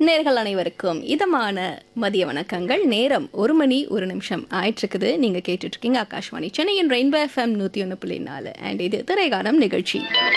நேர்கள் அனைவருக்கும் இதமான மதிய வணக்கங்கள் நேரம் ஒரு மணி ஒரு நிமிஷம் ஆயிட்டிருக்குது நீங்கள் கேட்டுட்ருக்கீங்க ஆகாஷ்வாணி சென்னையின் ரெயின்போ எஃப்எம் நூற்றி ஒன்று புள்ளி நாலு அண்ட் இது திரைகாலம் நிகழ்ச்சி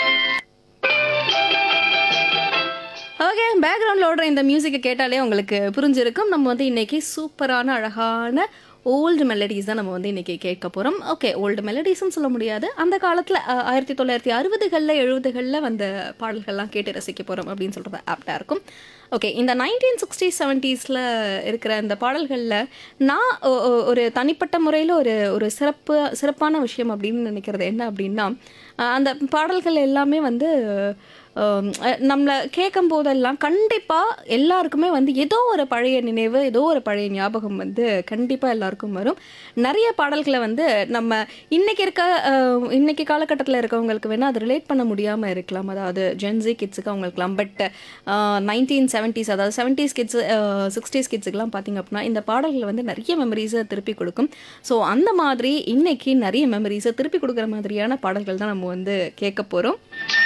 ஓகே பேக்ரவுண்டில் ஓடுற இந்த மியூசிக்கை கேட்டாலே உங்களுக்கு புரிஞ்சிருக்கும் நம்ம வந்து இன்னைக்கு சூப்பரான அழகான ஓல்டு மெலடிஸ் தான் நம்ம வந்து இன்னைக்கு கேட்க போகிறோம் ஓகே ஓல்டு மெலடிஸ்னு சொல்ல முடியாது அந்த காலத்தில் ஆயிரத்தி தொள்ளாயிரத்தி அறுபதுகளில் எழுபதுகளில் வந்த பாடல்கள்லாம் கேட்டு ரசிக்க போகிறோம் அப்படின்னு சொல்கிறது ஆப்டாக இருக்கும் ஓகே இந்த நைன்டீன் சிக்ஸ்டி செவன்ட்டீஸில் இருக்கிற இந்த பாடல்களில் நான் ஒ- ஒ- ஒரு தனிப்பட்ட முறையில் ஒரு ஒரு சிறப்பு சிறப்பான விஷயம் அப்படின்னு நினைக்கிறது என்ன அப்படின்னா அஹ் அந்த பாடல்கள் எல்லாமே வந்து ஹம், அஹ் நம்மளை கேட்கும் போதெல்லாம் கண்டிப்பாக எல்லாருக்குமே வந்து ஏதோ ஒரு பழைய நினைவு ஏதோ ஒரு பழைய ஞாபகம் வந்து கண்டிப்பாக எல்லாருக்கும் வரும் நிறைய பாடல்களை வந்து நம்ம இன்னைக்கு இருக்க அஹ், இன்னைக்கு காலகட்டத்தில் இருக்கவங்களுக்கு வேணால் அது ரிலேட் பண்ண முடியாமல் இருக்கலாம் அதாவது ஜென்சி கிட்ஸுக்கு அவங்களுக்குலாம் பட் நைன்டீன் செவன்ட்டீஸ் அதாவது செவன்ட்டீஸ் கிட்ஸ் சிக்ஸ்டீஸ் கிட்ஸுக்கெலாம் பார்த்தீங்க அப்படின்னா இந்த பாடல்கள் வந்து நிறைய மெமரிஸை திருப்பி கொடுக்கும் ஸோ அந்த மாதிரி இன்னைக்கு நிறைய மெமரிஸை திருப்பி கொடுக்குற மாதிரியான பாடல்கள் தான் நம்ம வந்து கேட்க போகிறோம்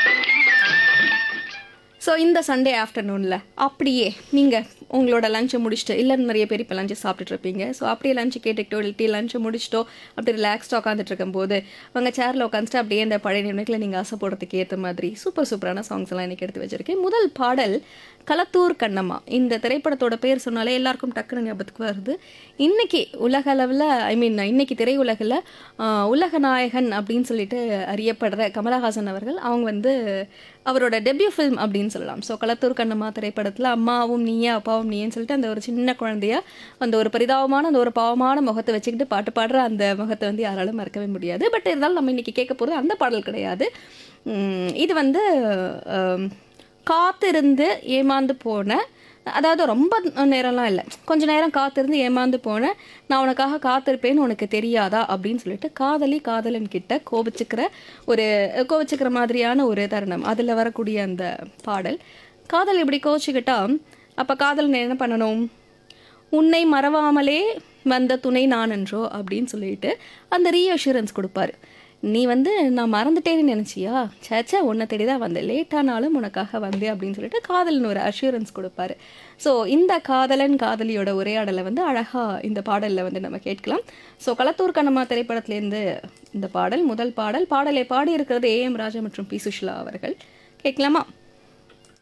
ஸோ இந்த சண்டே ஆஃப்டர்நூனில் அப்படியே நீங்கள் உங்களோட லஞ்சை முடிச்சுட்டு இல்லை நிறைய பேர் இப்போ லஞ்சை சாப்பிட்டுட்டு இருப்பீங்க ஸோ அப்படியே லஞ்சு கேட்டுக்கிட்டோ இல்லாட்டி லஞ்சை முடிச்சிட்டோ அப்படி ரிலாக்ஸ்டாக உட்காந்துட்டு இருக்கும்போது உங்கள் சேரில் உட்காந்துட்டு அப்படியே இந்த பழைய நினைவுகளை நீங்கள் ஆசைப்படுறதுக்கு ஏற்ற மாதிரி சூப்பர் சூப்பரான சாங்ஸ் எல்லாம் இன்றைக்கி எடுத்து வச்சிருக்கேன் முதல் பாடல் களத்தூர் கண்ணம்மா இந்த திரைப்படத்தோட பேர் சொன்னாலே எல்லாருக்கும் டக்குனு ஞாபகத்துக்கு வருது இன்னைக்கு உலக அளவில் ஐ மீன் இன்னைக்கு திரையுலகில் ஆஹ், உலக நாயகன் அப்படின்னு சொல்லிட்டு அறியப்படுற கமலஹாசன் அவர்கள் அவங்க வந்து அவரோட டெபியூ ஃபில்ம் அப்படின்னு சொல்லலாம் ஸோ களத்தூர் கண்ணம்மா திரைப்படத்தில் அம்மாவும் நீயே அப்பாவும் நீயேன்னு சொல்லிட்டு அந்த ஒரு சின்ன குழந்தையா அந்த ஒரு பரிதாபமான அந்த ஒரு பாவமான முகத்தை வச்சுக்கிட்டு பாட்டு பாடுற அந்த முகத்தை வந்து யாராலும் மறக்கவே முடியாது பட் இருந்தாலும் நம்ம இன்னைக்கு கேட்க போகிறது அந்த பாடல் கிடையாது உம், இது வந்து ஆம், காத்திருந்து ஏமாந்து போன அதாவது ரொம்ப நேரம்லாம் இல்லை கொஞ்ச நேரம் காத்திருந்து ஏமாந்து போன நான் உனக்காக காத்திருப்பேன்னு உனக்கு தெரியாதா அப்படின்னு சொல்லிட்டு காதலி காதலன் கிட்ட கோபிச்சுக்கிற ஒரு கோபிச்சுக்கிற மாதிரியான ஒரு தருணம் அதில் வரக்கூடிய அந்த பாடல் காதல் இப்படி கோச்சிக்கிட்டா அப்போ காதலன் என்ன பண்ணணும் உன்னை மறவாமலே வந்த துணை நான் என்றோ அப்படின்னு சொல்லிட்டு அந்த ரீஅஷூரன்ஸ் கொடுப்பாரு நீ வந்து நான் மறந்துட்டேன்னு நினச்சியா சேச்சா உன்னை தேடி தான் வந்தேன் லேட்டானாலும் உனக்காக வந்தேன் அப்படின்னு சொல்லிட்டு காதலன் ஒரு அஷூரன்ஸ் கொடுப்பாரு ஸோ இந்த காதலன் காதலியோட உரையாடலை வந்து அழகாக இந்த பாடலில் வந்து நம்ம கேட்கலாம் ஸோ களத்தூர் கண்ணம்மா திரைப்படத்துலேருந்து இந்த பாடல் முதல் பாடல் பாடலை பாடியிருக்கிறது ஏ எம் ராஜா மற்றும் பி சுஷ்லா அவர்கள் கேட்கலாமா